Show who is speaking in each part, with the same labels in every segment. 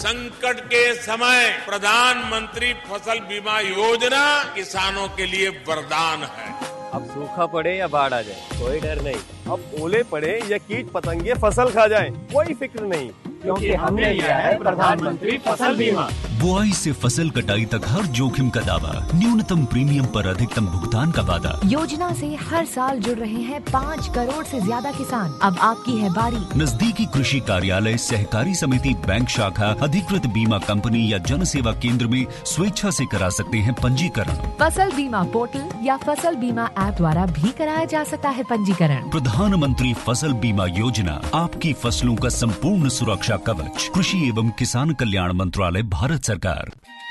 Speaker 1: संकट के समय प्रधानमंत्री फसल बीमा योजना किसानों के लिए वरदान है
Speaker 2: अब सूखा पड़े या बाढ़ आ जाए कोई डर नहीं अब ओले पड़े या कीट पतंगे फसल खा जाए कोई फिक्र नहीं क्योंकि हमने लिया है प्रधानमंत्री फसल बीमा
Speaker 3: बुआई से फसल कटाई तक हर जोखिम का दावा न्यूनतम प्रीमियम पर अधिकतम भुगतान का वादा
Speaker 4: योजना से हर साल जुड़ रहे हैं पाँच करोड़ से ज्यादा किसान अब आपकी है बारी
Speaker 3: नजदीकी कृषि कार्यालय सहकारी समिति बैंक शाखा अधिकृत बीमा कंपनी या जन सेवा केंद्र में स्वेच्छा से करा सकते हैं पंजीकरण
Speaker 4: फसल बीमा पोर्टल या फसल बीमा ऐप द्वारा भी कराया जा सकता है पंजीकरण
Speaker 3: प्रधानमंत्री फसल बीमा योजना आपकी फसलों का संपूर्ण सुरक्षा कवच कृषि एवं किसान कल्याण मंत्रालय भारत सरकार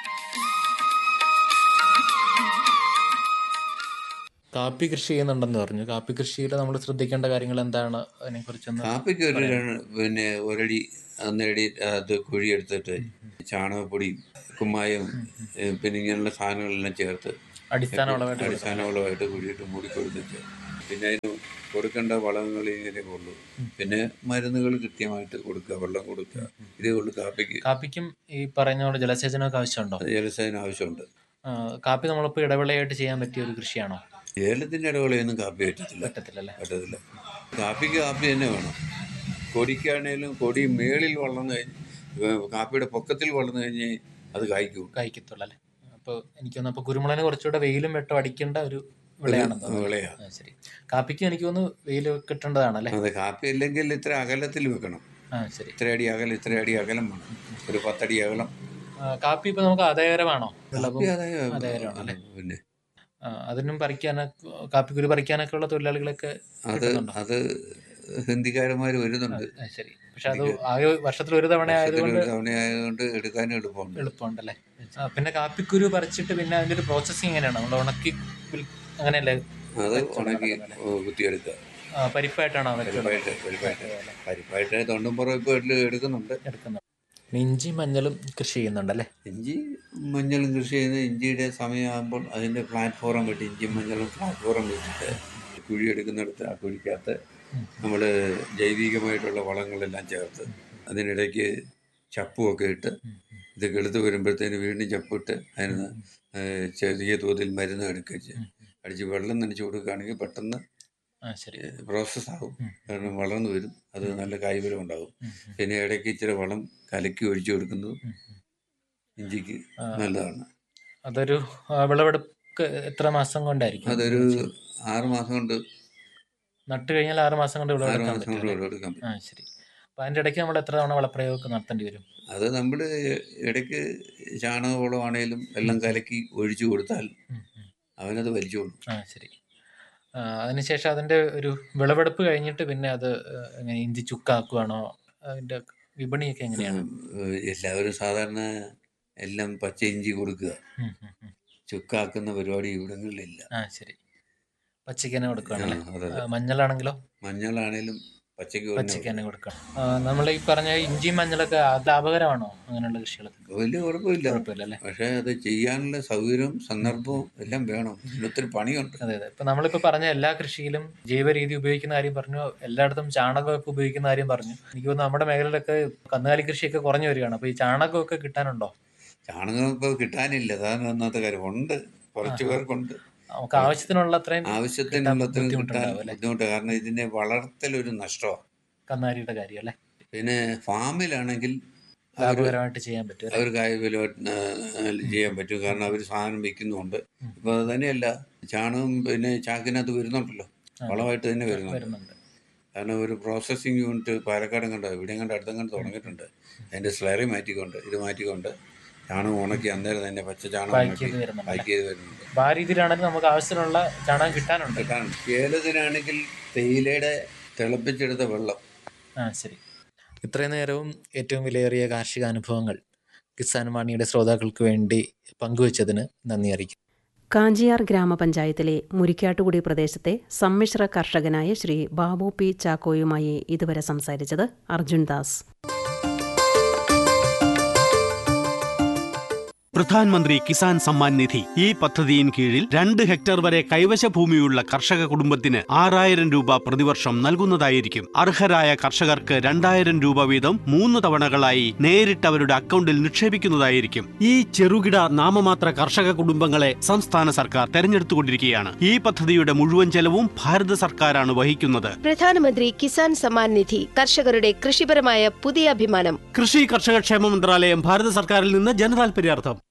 Speaker 5: കാപ്പി കൃഷി ചെയ്യുന്നുണ്ടെന്ന് പറഞ്ഞു കാപ്പി കൃഷിയിൽ നമ്മൾ ശ്രദ്ധിക്കേണ്ട കാര്യങ്ങൾ എന്താണ് അതിനെക്കുറിച്ചൊന്ന്
Speaker 6: കാപ്പിക്ക് ഒരു രണ്ട് പിന്നെ ഒരടി ഒന്നരടി അത് കുഴിയെടുത്തിട്ട് ചാണകപ്പൊടി കുമ്മായം ഏ, പിന്നെ ഇങ്ങനെയുള്ള സാധനങ്ങളെല്ലാം ചേർത്ത്
Speaker 5: അടിസ്ഥാന വളമായിട്ട്
Speaker 6: അടിസ്ഥാന വളമായിട്ട് കുഴിയിട്ട് മൂടിക്കൊടുത്തിട്ട് പിന്നെ അതിന് കൊടുക്കേണ്ട വളങ്ങൾ ഇങ്ങനെ ഉള്ളൂ പിന്നെ മരുന്നുകൾ കൃത്യമായിട്ട് കൊടുക്കുക വെള്ളം കൊടുക്കുക ഇതേ ഉള്ളൂ കാപ്പിക്ക്
Speaker 5: കാപ്പിക്കും ഈ പറയുന്ന പോലെ ജലസേചനമൊക്കെ ആവശ്യമുണ്ടോ
Speaker 6: ജലസേന ആവശ്യമുണ്ട്
Speaker 5: ആ, കാപ്പി നമ്മളിപ്പോൾ ഇടവിളയായിട്ട് ചെയ്യാൻ പറ്റിയ ഒരു കൃഷിയാണോ
Speaker 6: ഏലത്തിൻ്റെ ഇടവേളയൊന്നും കാപ്പി പറ്റത്തില്ല
Speaker 5: പറ്റത്തില്ലല്ലേ
Speaker 6: പറ്റത്തില്ല കാപ്പിക്ക് കാപ്പി തന്നെ വേണം കൊടിക്കാണേലും കൊടി മേളിൽ വളർന്നു കഴിഞ്ഞ് ഏ, കാപ്പിയുടെ പൊക്കത്തിൽ വളർന്നു കഴിഞ്ഞ് അത് കായ്ക്കും
Speaker 5: കായ്ക്കത്തുള്ളൂ അല്ലേ അപ്പോൾ എനിക്ക് തോന്നുന്നു അപ്പോൾ കുരുമുളകിന് കുറച്ചുകൂടെ വെയിലും വെട്ടം അടിക്കേണ്ട ഒരു വിളയാണെന്ന് തോന്നുന്നു.
Speaker 6: വിളയാ
Speaker 5: ആ, ശരി കാപ്പിക്ക് എനിക്ക് തോന്നുന്നു വെയിൽ കിട്ടേണ്ടതാണല്ലേ
Speaker 6: അത് കാപ്പി അല്ലെങ്കിൽ ഇത്ര അകലത്തിൽ വെക്കണം
Speaker 5: ആ ശരി
Speaker 6: ഇത്ര അടി അകലം ഇത്ര അടി അകലം വേണം ഒരു പത്തടി അകലം
Speaker 5: ആ, കാപ്പി ഇപ്പോൾ നമുക്ക് ആദായകരമാണോ വിളവും
Speaker 6: കാപ്പി അതായത്
Speaker 5: ആദായകരമാണ് അല്ലേ
Speaker 6: പിന്നെ
Speaker 5: ആ, അതിനും പറിക്കാനൊക്കെ കാപ്പിക്കുരു പറിക്കാനൊക്കെ ഉള്ള തൊഴിലാളികളൊക്കെ
Speaker 6: അത്
Speaker 5: കിട്ടുന്നുണ്ടോ
Speaker 6: അത് ഹിന്ദിക്കാരന്മാർ വരുന്നുണ്ട്
Speaker 5: ആ, ശരി പക്ഷെ അത് ആകെ വർഷത്തിൽ ഒരു തവണ ആയതുകൊണ്ട്
Speaker 6: ഒരു തവണ ആയതുകൊണ്ട് എടുക്കാനും എളുപ്പമുണ്ട്
Speaker 5: എളുപ്പമുണ്ടല്ലേ ആ, പിന്നെ കാപ്പിക്കുരു പറിച്ചിട്ട് പിന്നെ അതിന്റെ ഒരു പ്രോസസ്സിങ് എങ്ങനെയാണ് നമ്മൾ ഉണക്കി വിൽ- അങ്ങനെയല്ലേ
Speaker 6: അത് ഉണക്കി കുത്തിയെടുക്കുക
Speaker 5: ആ, പരിപ്പായിട്ടാണോ അതൊക്കെ
Speaker 6: പരിപ്പായിട്ട് പരിപ്പായിട്ട് പരിപ്പായിട്ട് തൊണ്ടും പുറം ഇപ്പോൾ എടുക്കുന്നുണ്ട്
Speaker 5: എടുക്കുന്നത് പിന്നെ ഇഞ്ചി മഞ്ഞളും കൃഷി ചെയ്യുന്നുണ്ടല്ലേ
Speaker 6: ഇഞ്ചി മഞ്ഞളും കൃഷി ചെയ്യുന്ന ഇഞ്ചിയുടെ സമയമാകുമ്പോൾ അതിൻ്റെ പ്ലാറ്റ്ഫോം വെട്ടി ഇഞ്ചി മഞ്ഞളും പ്ലാറ്റ്ഫോം വെച്ചിട്ട് കുഴി എടുക്കുന്നിടത്ത് ആ കുഴിക്കകത്ത് നമ്മൾ ജൈവികമായിട്ടുള്ള വളങ്ങളെല്ലാം ചേർത്ത് അതിനിടയ്ക്ക് ചപ്പുമൊക്കെ ഇട്ട് ഇത് കെടുത്ത് വരുമ്പോഴത്തേന് വീണ്ടും ചപ്പിട്ട് അതിന് ഏഹ് ചെറിയ തോതിൽ മരുന്ന് എടുക്കുക അടിച്ച് വെള്ളം നനച്ച് കൊടുക്കുകയാണെങ്കിൽ പെട്ടെന്ന്
Speaker 5: ആ ശരി
Speaker 6: പ്രോസസ്സ് ആകും കാരണം വളർന്നു വരും അത് നല്ല കായ്ഫലം ഉണ്ടാകും പിന്നെ ഇടയ്ക്ക് ഇച്ചിരി വളം കലക്കി ഒഴിച്ചു കൊടുക്കുന്നത് ഇഞ്ചിക്ക് നല്ലതാണ്
Speaker 5: അതൊരു ആ, വിളവെടുപ്പ് എത്ര മാസം കൊണ്ടായിരിക്കും
Speaker 6: അതൊരു ആറ് മാസം കൊണ്ട്
Speaker 5: നട്ട് കഴിഞ്ഞാൽ ആറ് മാസം കൊണ്ട്
Speaker 6: ആറ്
Speaker 5: വിളവെടുക്കാൻ
Speaker 6: മാസം കൊണ്ട്
Speaker 5: പറ്റും
Speaker 6: വിളവെടുക്കാൻ പറ്റും
Speaker 5: ആ ശരി അപ്പൊ അതിന്റെ ഇടയ്ക്ക് നമ്മൾ എത്ര തവണ വളപ്രയോഗമൊക്കെ നടത്തേണ്ടി വരും
Speaker 6: അത് നമ്മൾ ഇടയ്ക്ക് ചാണകവളമാണേലും എല്ലാം കലക്കി ഒഴിച്ചു കൊടുത്താൽ
Speaker 5: ഉം, ഉം.
Speaker 6: അവനത് വലിച്ചോളും
Speaker 5: ആ ശരി ആ, അതിനുശേഷം അതിന്റെ ഒരു വിളവെടുപ്പ് കഴിഞ്ഞിട്ട് പിന്നെ അത് ഏഹ്, എങ്ങനെ ഇഞ്ചി ചുക്കാക്കുവാണോ അതിന്റെ വിപണിയൊക്കെ എങ്ങനെയാണ്
Speaker 6: ഏഹ് എല്ലാവരും സാധാരണ എല്ലാം പച്ച ഇഞ്ചി കൊടുക്കുക
Speaker 5: ഉം, ഉം, ഉം.
Speaker 6: ചുക്കാക്കുന്ന പരിപാടി ഇവിടങ്ങളിലില്ല
Speaker 5: ആ ശരി പച്ചയ്ക്ക് തന്നെ കൊടുക്കുകയാണല്ലേ
Speaker 6: ആ, അതെ,
Speaker 5: ആ, മഞ്ഞളാണെങ്കിലോ
Speaker 6: മഞ്ഞളാണേലും പച്ചയ്ക്ക് തന്നെ
Speaker 5: പച്ചയ്ക്ക് തന്നെ കൊടുക്കണം നമ്മൾ ഈ പറഞ്ഞ ഇഞ്ചിയും മഞ്ഞളൊക്കെ അത് ലാഭകരമാണോ അങ്ങനെയുള്ള കൃഷികളൊക്കെ
Speaker 6: വലിയ കുഴപ്പമില്ല
Speaker 5: കുഴപ്പമില്ല അല്ലേ
Speaker 6: പക്ഷേ അത് ചെയ്യാനുള്ള സൗകര്യവും സന്ദർഭവും എല്ലാം വേണം ഇതിന് ഒത്തിരി പണിയുണ്ട്
Speaker 5: അതെ അതെ ഇപ്പൊ നമ്മളിപ്പോ പറഞ്ഞ എല്ലാ കൃഷിയിലും ജൈവ രീതി ഉപയോഗിക്കുന്ന കാര്യം പറഞ്ഞു എല്ലായിടത്തും ചാണകമൊക്കെ ഉപയോഗിക്കുന്ന കാര്യം പറഞ്ഞു എനിക്ക് തോന്നുന്നു നമ്മുടെ മേഖലയിലൊക്കെ കന്നുകാലി കൃഷിയൊക്കെ കുറഞ്ഞു വരികയാണ് അപ്പൊ ഈ ചാണകമൊക്കെ കിട്ടാനുണ്ടോ
Speaker 6: ചാണകം ഇപ്പോൾ കിട്ടാനില്ല അതാണ് ഒന്നാമത്തെ കാര്യം ഉണ്ട് കുറച്ച് പേർക്കുണ്ട്
Speaker 5: നമുക്ക് ആവശ്യത്തിനുള്ള അത്രയും
Speaker 6: ആവശ്യത്തിനുള്ള
Speaker 5: കിട്ടാൻ
Speaker 6: കിട്ടാൻ
Speaker 5: ബുദ്ധിമുട്ടുണ്ടാവും അല്ലേ?
Speaker 6: ബുദ്ധിമുട്ട് കാരണം ഇതിന്റെ വളർത്തലൊരു നഷ്ടമാണ്
Speaker 5: കന്നാലിയുടെ കാര്യം അല്ലേ
Speaker 6: പിന്നെ ഫാമിലാണെങ്കിൽ അവർ
Speaker 5: ലാഭകരമായിട്ട് ചെയ്യാൻ പറ്റും അല്ലേ?
Speaker 6: അവർ കായ്ഫലം ചെയ്യാൻ പറ്റും കാരണം അവർ സാധനം വിൽക്കുന്നുണ്ട് ഇപ്പൊ അത് തന്നെയല്ല ചാണകം പിന്നെ ചാക്കിനകത്ത് വരുന്നുണ്ടല്ലോ വളമായിട്ട് തന്നെ വരുന്നുണ്ട്
Speaker 5: വരുന്നുണ്ട്
Speaker 6: കാരണം ഒരു പ്രോസസ്സിങ് യൂണിറ്റ് പാലക്കാട് കണ്ട് ഇവിടെ കണ്ട് അടുത്തും കണ്ട് തുടങ്ങിയിട്ടുണ്ട് അതിന്റെ സ്ലറി മാറ്റിക്കൊണ്ട് ഇത് മാറ്റിക്കൊണ്ട് ചാണകം ഉണക്കി അന്നേരം തന്നെ പച്ച ചാണകം
Speaker 5: പാക്ക്
Speaker 6: ഉണക്കി
Speaker 5: ചെയ്ത് വരുന്നുണ്ട്
Speaker 6: പാക്ക് ചെയ്ത് വരുന്നുണ്ട്
Speaker 5: അപ്പൊ ആ രീതിയിലാണെങ്കിൽ നമുക്ക് ആവശ്യത്തിനുള്ള ചാണകം കിട്ടാനുണ്ട്
Speaker 6: കിട്ടാനുണ്ട് ഏലത്തിനാണെങ്കിൽ തേയിലയുടെ തിളപ്പിച്ചെടുത്ത വെള്ളം
Speaker 5: ആ ശരി ഇത്രയും നേരവും ഏറ്റവും വിലയേറിയ കാർഷിക അനുഭവങ്ങൾ കിസാൻ വാണിയുടെ ശ്രോതാക്കൾക്ക് വേണ്ടി പങ്കുവച്ചതിന് നന്ദി അറിയിക്കും
Speaker 7: കാഞ്ചിയാർ ഗ്രാമപഞ്ചായത്തിലെ മുരിക്കാട്ടുകുടി പ്രദേശത്തെ സമ്മിശ്ര കർഷകനായ ശ്രീ ബാബു പി ചാക്കോയുമായി ഇതുവരെ സംസാരിച്ചത് അർജുൻ ദാസ്
Speaker 8: പ്രധാനമന്ത്രി കിസാൻ സമ്മാൻ നിധി ഈ പദ്ധതിയിൻ കീഴിൽ രണ്ട് ഹെക്ടർ വരെ കൈവശ ഭൂമിയുള്ള കർഷക കുടുംബത്തിന് ആറായിരം രൂപ പ്രതിവർഷം നൽകുന്നതായിരിക്കും അർഹരായ കർഷകർക്ക് രണ്ടായിരം രൂപ വീതം മൂന്ന് തവണകളായി നേരിട്ട് അവരുടെ അക്കൗണ്ടിൽ നിക്ഷേപിക്കുന്നതായിരിക്കും ഈ ചെറുകിട നാമമാത്ര കർഷക കുടുംബങ്ങളെ സംസ്ഥാന സർക്കാർ തെരഞ്ഞെടുത്തുകൊണ്ടിരിക്കുകയാണ് ഈ പദ്ധതിയുടെ മുഴുവൻ ചെലവും ഭാരത സർക്കാരാണ് വഹിക്കുന്നത്
Speaker 9: പ്രധാനമന്ത്രി കിസാൻ സമ്മാൻ നിധി കർഷകരുടെ കൃഷിപരമായ പുതിയ അഭിമാനം
Speaker 8: കൃഷി കർഷക ക്ഷേമ മന്ത്രാലയം ഭാരത സർക്കാരിൽ നിന്ന് ജനതാൽപര്യാർത്ഥം